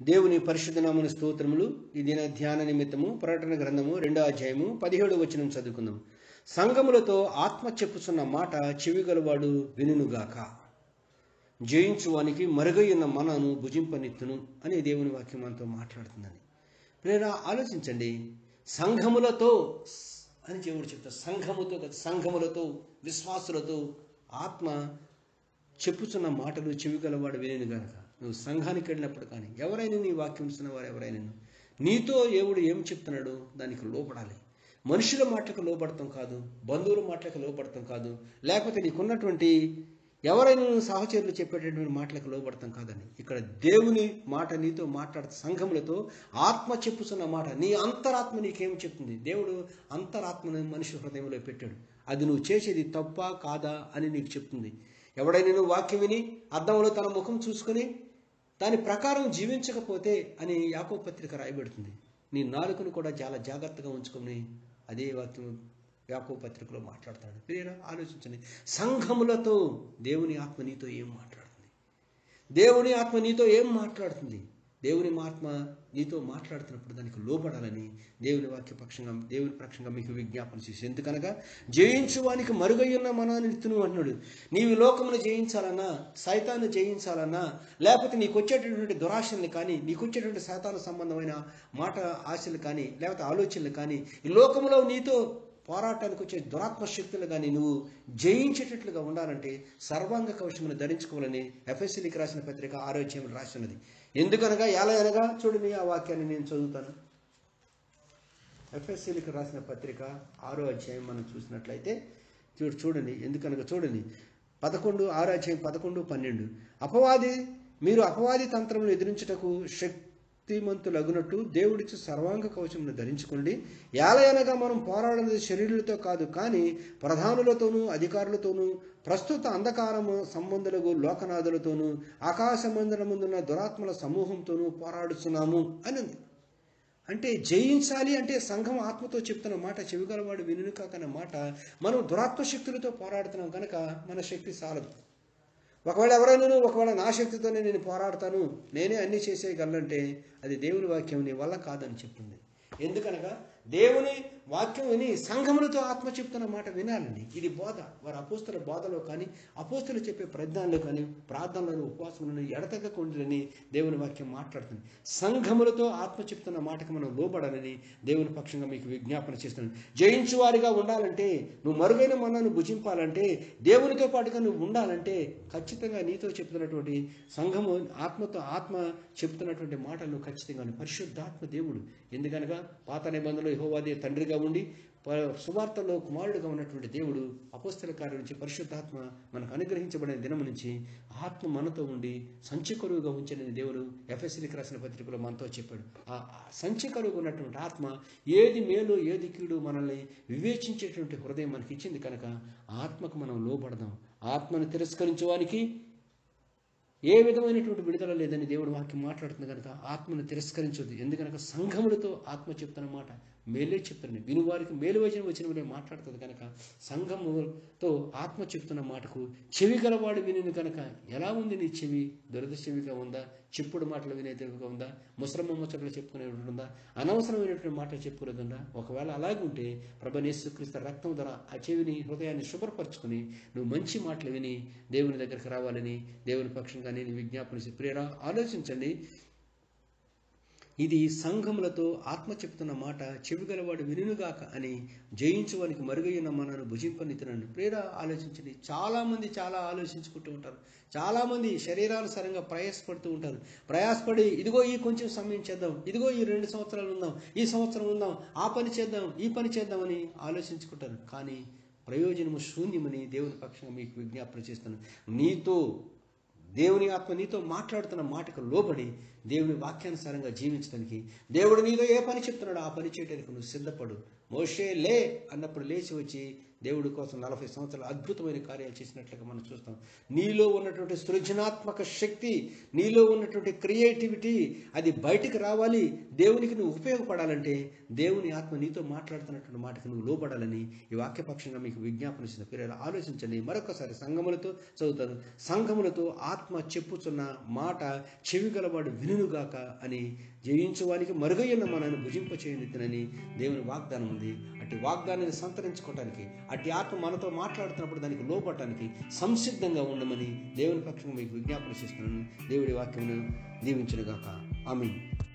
దేవుని పరిశుద్ధ నామన స్తోత్రములు ఈ దిన ధ్యాన నిమిత్తము ప్రకటన గ్రంథము రెండో అధ్యాయము పదిహేడు వచనం చదువుకుందాం సంఘములతో ఆత్మ చెప్పుచున్న మాట చెవిగలవాడు వినుగాక జయించువానికి మరుగయ్యున్న మనను భుజింపనిత్తును అని దేవుని వాక్యం మనతో మాట్లాడుతుందని ప్రేర ఆలోచించండి సంఘములతో అని దేవుడు చెప్తారు సంఘముతో కదా సంఘములతో విశ్వాసులతో ఆత్మ చెప్పుచున్న మాటలు చెవిగలవాడు వినేను గనక నువ్వు సంఘానికి వెళ్ళినప్పుడు కానీ ఎవరైనా నీ వాక్యం ఇస్తున్న వారు ఎవరైనా నీతో దేవుడు ఏం చెప్తున్నాడో దానికి లోపడాలి మనుషుల మాటలకు లోపడటం కాదు బంధువుల మాటలకు లోపడటం కాదు లేకపోతే నీకున్నటువంటి ఎవరైనా నువ్వు సహచరులు చెప్పేటటువంటి మాటలకు లోపడతాం కాదని ఇక్కడ దేవుని మాట నీతో మాట్లాడుతూ సంఘములతో ఆత్మ చెప్పుతున్న మాట నీ అంతరాత్మ నీకేం చెప్తుంది దేవుడు అంతరాత్మను మనిషి హృదయంలో పెట్టాడు అది నువ్వు చేసేది తప్పా కాదా అని నీకు చెప్తుంది ఎవడైనా నువ్వు వాక్యం విని అద్దంలో తన ముఖం చూసుకొని దాని ప్రకారం జీవించకపోతే అని యాకో పత్రిక రాయబడుతుంది నీ నాలుకను కూడా చాలా జాగ్రత్తగా ఉంచుకొని అదే వాక్యం యాకో పత్రికలో మాట్లాడతాడు ప్రియరా ఆలోచించండి సంఘములతో దేవుని ఆత్మ నీతో ఏం మాట్లాడుతుంది దేవుని ఆత్మ నీతో ఏం మాట్లాడుతుంది దేవుని ఆత్మ నీతో మాట్లాడుతున్నప్పుడు దానికి లోపడాలని దేవుని వాక్య పక్షంగా దేవుని పక్షంగా మీకు విజ్ఞాపన చేసి ఎందుకనగా జయించువానికి మరుగయ్యున్న మనాన్ని నిత్తును అంటున్నాడు నీవు లోకమును జయించాలన్నా సైతాన్ని జయించాలన్నా లేకపోతే నీకు వచ్చేటటువంటి దురాశల్ని కానీ నీకు వచ్చేటువంటి సైతాన సంబంధమైన మాట ఆశలు కానీ లేకపోతే ఆలోచనలు కానీ ఈ లోకంలో నీతో పోరాటానికి వచ్చే దురాత్మ శక్తులు కానీ నువ్వు జయించేటట్లుగా ఉండాలంటే సర్వాంగ కవచమును ధరించుకోవాలని ఎఫ్ఎస్సీకి రాసిన పత్రిక ఆరోగ్యం రాసినది ఎందుకనగా ఎలా అనగా చూడండి ఆ వాక్యాన్ని నేను చదువుతాను ఎఫ్ఎస్సీలకు రాసిన పత్రిక ఆరో అధ్యాయం మనం చూసినట్లయితే చూడు చూడండి ఎందుకనగా చూడండి పదకొండు ఆరో అధ్యాయం పదకొండు పన్నెండు అపవాది మీరు అపవాది తంత్రమును ఎదిరించుటకు శక్తిమంతులగునట్టు దేవుడిచ్చి సర్వాంగ కవచమును ధరించుకోండి ఏలయనగా మనం పోరాడేది శరీరులతో కాదు కానీ ప్రధానులతోనూ అధికారులతోనూ ప్రస్తుత అంధకారము సంబంధులకు లోకనాథులతోనూ ఆకాశ మందిరముందున్న దురాత్మల సమూహంతోనూ పోరాడుతున్నాము అని ఉంది అంటే జయించాలి అంటే సంఘం ఆత్మతో చెప్తున్న మాట చెవిగలవాడు వినును కాకన్న మాట మనం దురాత్మ శక్తులతో పోరాడుతున్నాం కనుక మన శక్తి సాలదు ఒకవేళ ఎవరైనా ఒకవేళ నా శక్తితోనే నేను పోరాడతాను నేనే అన్ని చేసేయగలంటే అది దేవుని వాక్యం నీ వల్ల కాదని చెప్తుంది ఎందుకనగా దేవుని వాక్యం విని సంఘములతో ఆత్మ చెప్తున్న మాట వినాలండి ఇది బోధ వారి అపోస్తుల బోధలో కానీ అపోస్తులు చెప్పే ప్రజ్ఞానంలో కానీ ప్రార్థనలను ఉపవాసములను ఎడతెగకుండాలని దేవుని వాక్యం మాట్లాడుతుంది సంఘములతో ఆత్మ చెప్తున్న మాటకు మనం లోబడాలని దేవుని పక్షంగా మీకు విజ్ఞాపన చేస్తున్నాను జయించు వారిగా ఉండాలంటే నువ్వు మరుగైన మనను భుజింపాలంటే దేవునితో పాటుగా నువ్వు ఉండాలంటే ఖచ్చితంగా నీతో చెప్తున్నటువంటి సంఘము ఆత్మతో ఆత్మ చెప్తున్నటువంటి మాటలు ఖచ్చితంగా పరిశుద్ధాత్మ దేవుడు ఎందుకనగా పాత నిబంధనలు యహోవాది తండ్రిగా ఉండి సువార్తలో కుమారుడుగా ఉన్నటువంటి దేవుడు అపోస్తల కార్యం నుంచి పరిశుద్ధాత్మ మనకు అనుగ్రహించబడిన దినం నుంచి ఆత్మ మనతో ఉండి సంచికరువుగా ఉంచిన దేవుడు ఎఫ్ఎస్సీకి రాసిన పత్రికలో మనతో చెప్పాడు ఆ సంచికరువుగా ఉన్నటువంటి ఆత్మ ఏది మేలు ఏది కీడు మనల్ని వివేచించేటువంటి హృదయం మనకి ఇచ్చింది కనుక ఆత్మకు మనం లోపడదాం ఆత్మను తిరస్కరించడానికి ఏ విధమైనటువంటి విడుదల లేదని దేవుడు వాక్యం మాట్లాడుతుంది కనుక ఆత్మను తిరస్కరించొద్దు ఎందుకనక సంఘములతో ఆత్మ చెప్తున్న మాట మేలే చెప్తుంది వినువారికి మేలు వచ్చిన వచ్చిన మాట్లాడుతుంది కనుక సంఘముతో ఆత్మ చెప్తున్న మాటకు చెవి గలవాడు విని కనుక ఎలా ఉంది నీ చెవి దురద చెవిగా ఉందా చెప్పుడు మాటలు వినేదిగా ఉందా ముసలమ్మ ముచ్చట్లు చెప్పుకునేటువంటి ఉందా అనవసరమైనటువంటి మాటలు చెప్పుకునేది ఒకవేళ అలాగే ఉంటే ప్రభనేశ్వక్రీస్తు రక్తం ధర ఆ చెవిని హృదయాన్ని శుభ్రపరచుకుని నువ్వు మంచి మాటలు విని దేవుని దగ్గరికి రావాలని దేవుని పక్షంగా నేను విజ్ఞాపన ప్రియరా ఆలోచించండి ఇది సంఘములతో ఆత్మ చెప్తున్న మాట చెవిగలవాడు వినుగాక అని జయించువానికి మరుగైన మనను భుజింపనితున్నాను ప్రేర ఆలోచించండి చాలామంది చాలా ఆలోచించుకుంటూ ఉంటారు చాలామంది శరీరానుసారంగా ప్రయాసపడుతూ ఉంటారు ప్రయాసపడి ఇదిగో ఈ కొంచెం సమయం చేద్దాం ఇదిగో ఈ రెండు సంవత్సరాలు ఉందాం ఈ సంవత్సరం ఉందాం ఆ పని చేద్దాం ఈ పని చేద్దామని ఆలోచించుకుంటారు కానీ ప్రయోజనము శూన్యమని దేవుని పక్షంగా మీకు విజ్ఞాపన చేస్తాను నీతో దేవుని ఆత్మ నీతో మాట్లాడుతున్న మాటకు లోబడి దేవుని వాక్యానుసారంగా జీవించడానికి దేవుడు నీతో ఏ పని చెప్తున్నాడో ఆ పని చేయడానికి నువ్వు సిద్ధపడు మోషే లే అన్నప్పుడు లేచి వచ్చి దేవుడి కోసం నలభై సంవత్సరాలు అద్భుతమైన కార్యాలు చేసినట్లుగా మనం చూస్తాం నీలో ఉన్నటువంటి సృజనాత్మక శక్తి నీలో ఉన్నటువంటి క్రియేటివిటీ అది బయటికి రావాలి దేవునికి నువ్వు ఉపయోగపడాలంటే దేవుని ఆత్మ నీతో మాట్లాడుతున్నటువంటి మాటకి నువ్వు లోపడాలని ఈ వాక్యపక్షంగా మీకు విజ్ఞాపన చేసిన పిల్లలు ఆలోచించండి మరొకసారి సంఘములతో చదువుతారు సంఘములతో ఆత్మ చెప్పుచున్న మాట చెవి గలవాడు వినుగాక అని జయించువానికి మరుగయ్యున్న మనను భుజింపచేయనిద్దనని దేవుని వాగ్దానం ఉంది అట్టి వాగ్దానాన్ని సంతరించుకోవటానికి అట్టి ఆత్మ మనతో మాట్లాడుతున్నప్పుడు దానికి లోపడటానికి సంసిద్ధంగా ఉండమని దేవుని పక్షంగా మీకు విజ్ఞాపన చేస్తున్నాను దేవుడి వాక్యమును దీవించునుగాక ఆమె